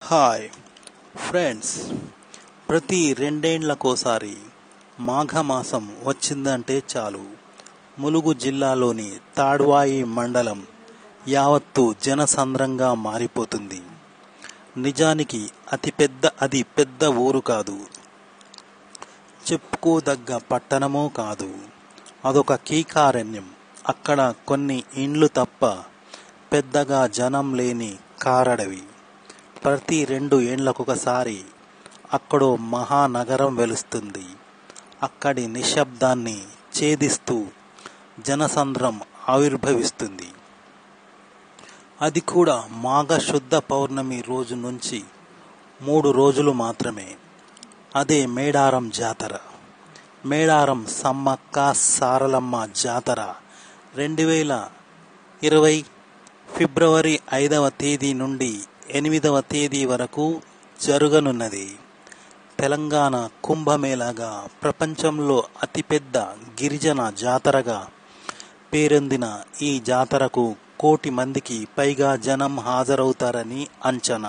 hi friends ప్రతి రెండేండ్లకోసారి మాఘమాసం వచ్చిందంటే చాలు ములుగు జిల్లాలోని తాడ్వాయి మండలం యావత్తు జనసంద్రంగా మారిపోతుంది నిజానికి అతిపెద్ద అది పెద్ద ఊరు కాదు చెప్పుకోదగ్గ పట్టణమూ కాదు అదొక కీకారణ్యం అక్కడ కొన్ని ఇండ్లు తప్ప పెద్దగా జనం లేని కారడవి ప్రతి రెండు ఏండ్లకొకసారి అక్కడో మహానగరం వెలుస్తుంది అక్కడి నిశ్శబ్దాన్ని ఛేదిస్తూ జనసంద్రం ఆవిర్భవిస్తుంది అది కూడా మాఘ శుద్ధ పౌర్ణమి రోజు నుంచి మూడు రోజులు మాత్రమే అదే మేడారం జాతర మేడారం సమ్మక్క సారలమ్మ జాతర రెండు వేల ఇరవై ఫిబ్రవరి ఐదవ తేదీ నుండి ఎనిమిదవ తేదీ వరకు జరగనున్నది తెలంగాణ కుంభమేళాగా ప్రపంచంలో అతిపెద్ద గిరిజన జాతరగా పేరొందిన ఈ జాతరకు కోటి మందికి పైగా జనం హాజరవుతారని అంచనా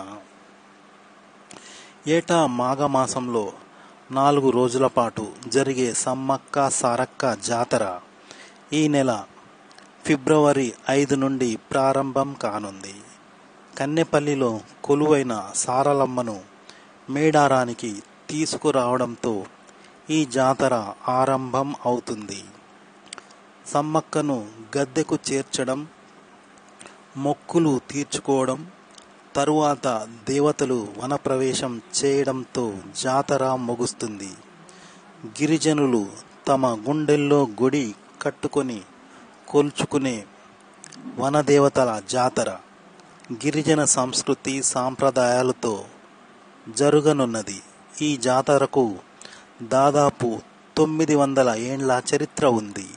ఏటా మాఘమాసంలో నాలుగు రోజుల పాటు జరిగే సమ్మక్క సారక్క జాతర ఈ నెల ఫిబ్రవరి ఐదు నుండి ప్రారంభం కానుంది కన్నెపల్లిలో కొలువైన సారలమ్మను మేడారానికి తీసుకురావడంతో ఈ జాతర ఆరంభం అవుతుంది సమ్మక్కను గద్దెకు చేర్చడం మొక్కులు తీర్చుకోవడం తరువాత దేవతలు వనప్రవేశం చేయడంతో జాతర ముగుస్తుంది గిరిజనులు తమ గుండెల్లో గుడి కట్టుకొని కొల్చుకునే వనదేవతల జాతర గిరిజన సంస్కృతి సాంప్రదాయాలతో జరుగనున్నది ఈ జాతరకు దాదాపు తొమ్మిది వందల ఏండ్ల చరిత్ర ఉంది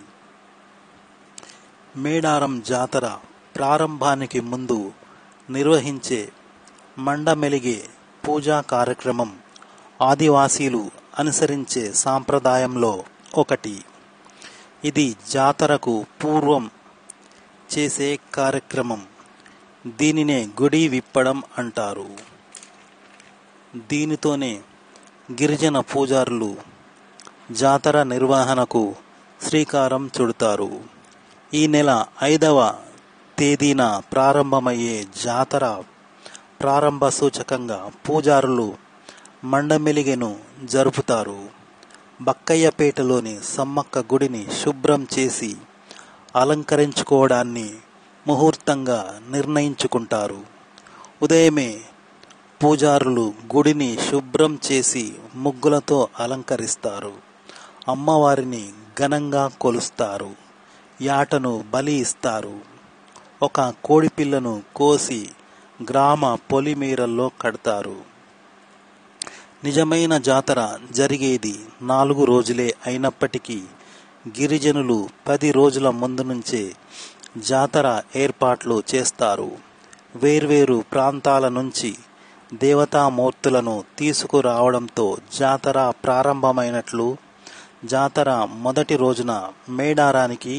మేడారం జాతర ప్రారంభానికి ముందు నిర్వహించే మండమెలిగే పూజా కార్యక్రమం ఆదివాసీలు అనుసరించే సాంప్రదాయంలో ఒకటి ఇది జాతరకు పూర్వం చేసే కార్యక్రమం దీనినే గుడి విప్పడం అంటారు దీనితోనే గిరిజన పూజారులు జాతర నిర్వహణకు శ్రీకారం చుడతారు ఈ నెల ఐదవ తేదీన ప్రారంభమయ్యే జాతర ప్రారంభ సూచకంగా పూజారులు మండమెలిగెను జరుపుతారు బక్కయ్యపేటలోని సమ్మక్క గుడిని శుభ్రం చేసి అలంకరించుకోవడాన్ని ముహూర్తంగా నిర్ణయించుకుంటారు ఉదయమే పూజారులు గుడిని శుభ్రం చేసి ముగ్గులతో అలంకరిస్తారు అమ్మవారిని ఘనంగా కొలుస్తారు యాటను బలి ఇస్తారు ఒక కోడిపిల్లను కోసి గ్రామ పొలిమేరల్లో కడతారు నిజమైన జాతర జరిగేది నాలుగు రోజులే అయినప్పటికీ గిరిజనులు పది రోజుల ముందు నుంచే జాతర ఏర్పాట్లు చేస్తారు వేర్వేరు ప్రాంతాల నుంచి దేవతామూర్తులను తీసుకురావడంతో జాతర ప్రారంభమైనట్లు జాతర మొదటి రోజున మేడారానికి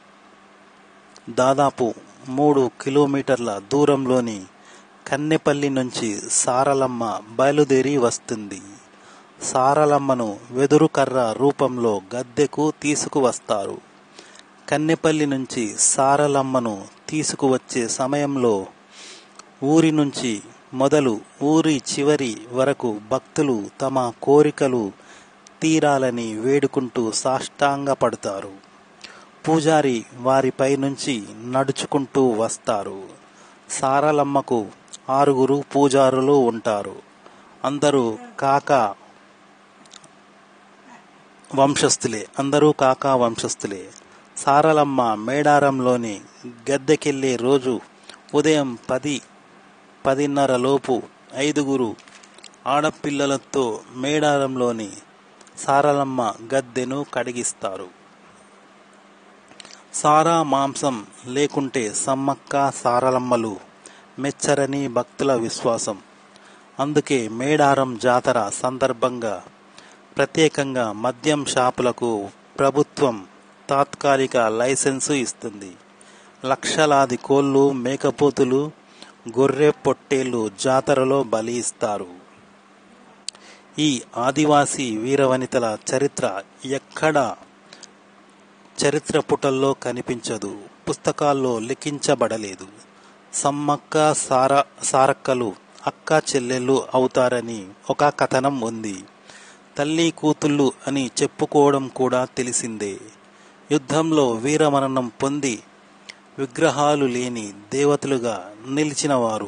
దాదాపు మూడు కిలోమీటర్ల దూరంలోని కన్నెపల్లి నుంచి సారలమ్మ బయలుదేరి వస్తుంది సారలమ్మను వెదురు కర్ర రూపంలో గద్దెకు తీసుకువస్తారు కన్నెపల్లి నుంచి సారలమ్మను తీసుకువచ్చే సమయంలో ఊరి నుంచి మొదలు ఊరి చివరి వరకు భక్తులు తమ కోరికలు తీరాలని వేడుకుంటూ సాష్టాంగపడతారు పూజారి వారిపై నుంచి నడుచుకుంటూ వస్తారు సారలమ్మకు ఆరుగురు పూజారులు ఉంటారు అందరూ కాక వంశస్థులే అందరూ కాకా వంశస్థులే సారలమ్మ మేడారంలోని గద్దెకెళ్ళే రోజు ఉదయం పది పదిన్నర లోపు ఐదుగురు ఆడపిల్లలతో మేడారంలోని సారలమ్మ గద్దెను కడిగిస్తారు సారా మాంసం లేకుంటే సమ్మక్క సారలమ్మలు మెచ్చరని భక్తుల విశ్వాసం అందుకే మేడారం జాతర సందర్భంగా ప్రత్యేకంగా మద్యం షాపులకు ప్రభుత్వం తాత్కాలిక లైసెన్సు ఇస్తుంది లక్షలాది కోళ్ళు మేకపోతులు గొర్రె పొట్టేళ్లు జాతరలో బలి ఇస్తారు ఈ ఆదివాసీ వీరవనితల చరిత్ర ఎక్కడా చరిత్ర పుటల్లో కనిపించదు పుస్తకాల్లో లిఖించబడలేదు సమ్మక్క సార సారక్కలు అక్క చెల్లెళ్ళు అవుతారని ఒక కథనం ఉంది తల్లి కూతుళ్ళు అని చెప్పుకోవడం కూడా తెలిసిందే యుద్ధంలో వీరమరణం పొంది విగ్రహాలు లేని దేవతలుగా నిలిచినవారు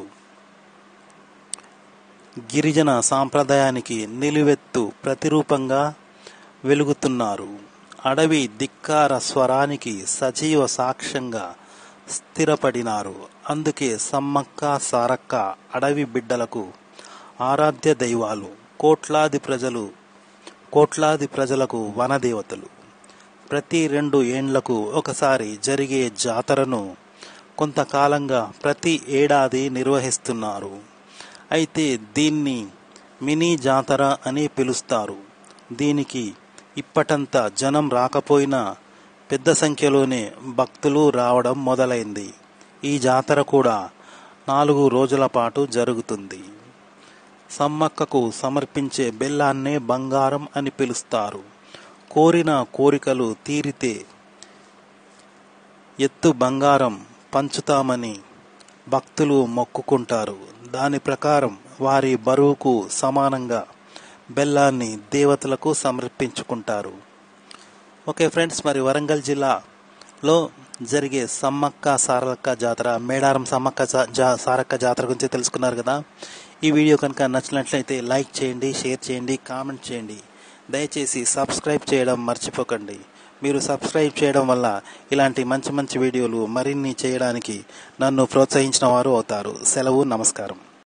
గిరిజన సాంప్రదాయానికి నిలువెత్తు ప్రతిరూపంగా వెలుగుతున్నారు అడవి ధిక్కార స్వరానికి సజీవ సాక్ష్యంగా స్థిరపడినారు అందుకే సమ్మక్క సారక్క అడవి బిడ్డలకు ఆరాధ్య దైవాలు కోట్లాది ప్రజలు కోట్లాది ప్రజలకు వనదేవతలు ప్రతి రెండు ఏండ్లకు ఒకసారి జరిగే జాతరను కొంతకాలంగా ప్రతి ఏడాది నిర్వహిస్తున్నారు అయితే దీన్ని మినీ జాతర అని పిలుస్తారు దీనికి ఇప్పటంతా జనం రాకపోయినా పెద్ద సంఖ్యలోనే భక్తులు రావడం మొదలైంది ఈ జాతర కూడా నాలుగు రోజుల పాటు జరుగుతుంది సమ్మక్కకు సమర్పించే బెల్లాన్నే బంగారం అని పిలుస్తారు కోరిన కోరికలు తీరితే ఎత్తు బంగారం పంచుతామని భక్తులు మొక్కుకుంటారు దాని ప్రకారం వారి బరువుకు సమానంగా బెల్లాన్ని దేవతలకు సమర్పించుకుంటారు ఓకే ఫ్రెండ్స్ మరి వరంగల్ జిల్లాలో జరిగే సమ్మక్క సారక్క జాతర మేడారం సమ్మక్క జా- జా- సారక్క జాతర గురించి తెలుసుకున్నారు కదా ఈ వీడియో కనుక నచ్చినట్లయితే లైక్ చేయండి షేర్ చేయండి కామెంట్ చేయండి దయచేసి సబ్స్క్రైబ్ చేయడం మర్చిపోకండి మీరు సబ్స్క్రైబ్ చేయడం వల్ల ఇలాంటి మంచి మంచి వీడియోలు మరిన్ని చేయడానికి నన్ను ప్రోత్సహించిన వారు అవుతారు సెలవు నమస్కారం